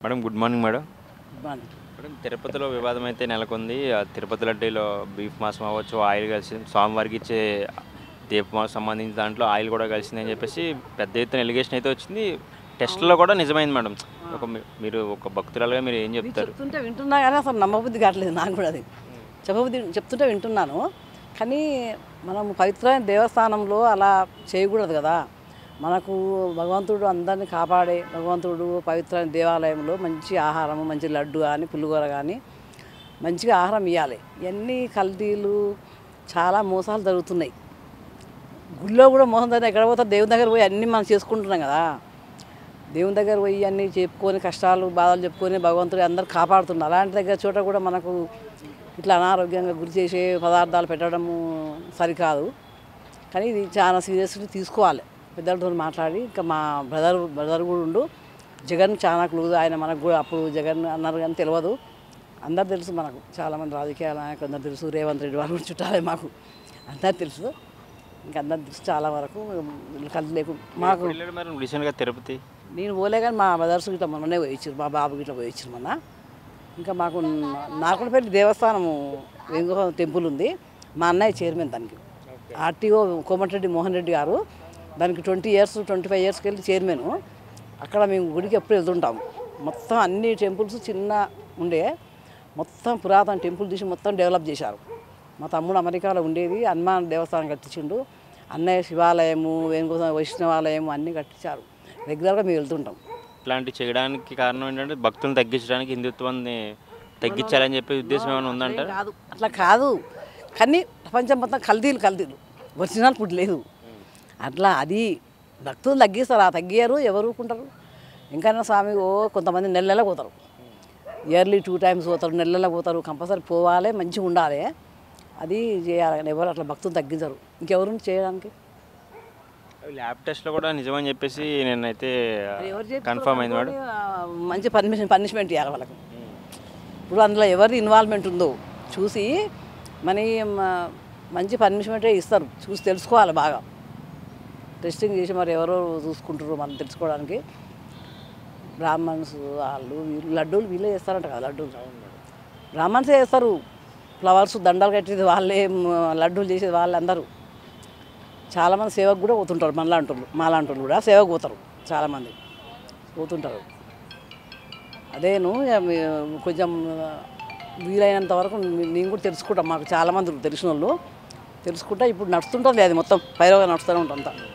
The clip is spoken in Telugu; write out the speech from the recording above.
మేడం గుడ్ మార్నింగ్ మేడం బాగుంది. మేడం తిరుపతిలో వివాదం అయితే నెలకొంది ఆ తిరుపతి లడ్డీలో బీఫ్ మాంసం అవ్వచ్చు ఆయిల్ కలిసి స్వామివారికి ఇచ్చే దీపం సంబంధించిన దాంట్లో ఆయిల్ కూడా కలిసిందని చెప్పేసి పెద్ద ఎత్తున ఎలిగేషన్ అయితే వచ్చింది టెస్ట్లో కూడా నిజమైంది మేడం ఒక మీ- మీరు ఒక భక్తురాలుగా మీరు ఏం మీరు చెప్తారు చెప్తుంటే వింటున్నా కానీ అసలు నమ్మబుద్ధి కావట్లేదు నాకు కూడా అది చెప్పబుద్ధి చెప్తుంటే వింటున్నాను కానీ మనం పవిత్రమైన దేవస్థానంలో అలా చేయకూడదు కదా మనకు భగవంతుడు అందరిని కాపాడే భగవంతుడు పవిత్రమైన దేవాలయంలో మంచి ఆహారం మంచి లడ్డు కానీ పులిగూర కానీ మంచిగా ఆహారం ఇవ్వాలి ఇవన్నీ కల్తీలు చాలా మోసాలు జరుగుతున్నాయి గుళ్ళో కూడా మోసం జరిగిన ఎక్కడ పోతే దేవుని దగ్గర పోయి అన్నీ మనం చేసుకుంటున్నాం కదా దేవుని దగ్గర పోయి అన్నీ చెప్పుకొని కష్టాలు బాధలు చెప్పుకొని భగవంతుడు అందరు కాపాడుతున్నారు అలాంటి దగ్గర చోట కూడా మనకు ఇట్లా అనారోగ్యంగా గురి చేసే పదార్థాలు పెట్టడము సరికాదు కానీ ఇది చాలా సీరియస్గా తీసుకోవాలి పెద్దలతో మాట్లాడి ఇంకా మా బ్రదర్ బ్రదర్ కూడా ఉండు జగన్ చాలా క్లూజ్ ఆయన మనకు కూడా అప్పుడు జగన్ అన్నారు కానీ తెలియదు అందరు తెలుసు మనకు చాలామంది రాజకీయ నాయకులు అందరు తెలుసు రేవంత్ రెడ్డి వాళ్ళు కూడా చుట్టాలే మాకు అందరు తెలుసు ఇంకా అందరు తెలుసు చాలా వరకు కలిసి లేకు మాకు వెళ్ళాడు మేడం రీసెంట్గా తిరుపతి నేను పోలే కానీ మా బ్రదర్స్ గిట్లా మొన్ననే పోయించారు మా బాబు గిట్లా పోయించారు మొన్న ఇంకా మాకు నార్కలపల్లి దేవస్థానము వెంగ టెంపుల్ ఉంది మా అన్నయ్య చైర్మన్ దానికి ఆర్టీఓ కోమటిరెడ్డి మోహన్ రెడ్డి గారు దానికి ట్వంటీ ఇయర్స్ ట్వంటీ ఫైవ్ ఇయర్స్కి వెళ్ళి చైర్మన్ అక్కడ మేము గుడికి ఎప్పుడు వెళ్తుంటాము మొత్తం అన్ని టెంపుల్స్ చిన్న ఉండే మొత్తం పురాతన టెంపుల్ తీసి మొత్తం డెవలప్ చేశారు మా తమ్ముడు అమెరికాలో ఉండేది హనుమాన్ దేవస్థానం కట్టించిండు అన్నయ్య శివాలయము వేణుగోపాల వైష్ణవాలయము అన్నీ కట్టించారు రెగ్యులర్గా మేము వెళ్తుంటాం ఇట్లాంటివి చేయడానికి కారణం ఏంటంటే భక్తులను తగ్గించడానికి హిందుత్వాన్ని తగ్గించాలని చెప్పే ఉద్దేశం ఏమైనా ఉందంటారా కాదు అట్లా కాదు కానీ ప్రపంచం మొత్తం కల్తీలు కల్తీలు ఒరిజినల్ ఫుడ్ లేదు అట్లా అది భక్తులు తగ్గిస్తారు ఆ తగ్గారు ఎవరు ఊరుకుంటారు ఇంకా స్వామి ఓ కొంతమంది నెల నెల పోతారు ఇయర్లీ టూ టైమ్స్ పోతారు నెల నెల పోతారు కంపల్సరీ పోవాలి మంచిగా ఉండాలి అది చేయాలి కానీ ఎవరు అట్లా భక్తులు తగ్గించరు ఇంకెవరు చేయడానికి ల్యాబ్ టెస్ట్లో కూడా నిజమని చెప్పేసి నేనైతే మరి ఎవరు చేపించుకోరు కన్ఫర్మ్ అయింది మేడం అనుకోని, ఆ, మంచి పర్మిషన్ పనిష్మెంట్ ఇవ్వాలి వాళ్ళకు ఇప్పుడు అందులో ఎవరి ఇన్వాల్వ్మెంట్ ఉందో చూసి మన మ- మంచి పనిష్మెంటే ఇస్తారు చూసి తెలుసుకోవాలి బాగా టెస్టింగ్ చేసి మరి ఎవరో చూసుకుంటారు మనం తెలుసుకోవడానికి బ్రాహ్మణ్స్ వాళ్ళు వీళ్ళు లడ్డూలు వీళ్ళే చేస్తారంట కదా లడ్డూలు బ్రాహ్మణ్సే చేస్తారు ఫ్లవర్స్ దండలు కట్టేది వాళ్ళే మ, లడ్డూలు చేసేది వాళ్ళే అందరూ చాలామంది సేవకు కూడా పోతుంటారు మనలాంటి వాళ్ళు మాలాంటి వాళ్ళు కూడా సేవకు పోతారు చాలామంది పోతుంటారు అదేను ఇక మీ- కొంచెం వీలైనంత వరకు నే- నేను కూడా తెలుసుకుంటాం మాకు చాలామంది తెలిసిన వాళ్ళు తెలుసుకుంటా ఇప్పుడు నడుస్తుంటుంది అది మొత్తం పైరోగా నడుస్తూనే ఉంటుంది అంతా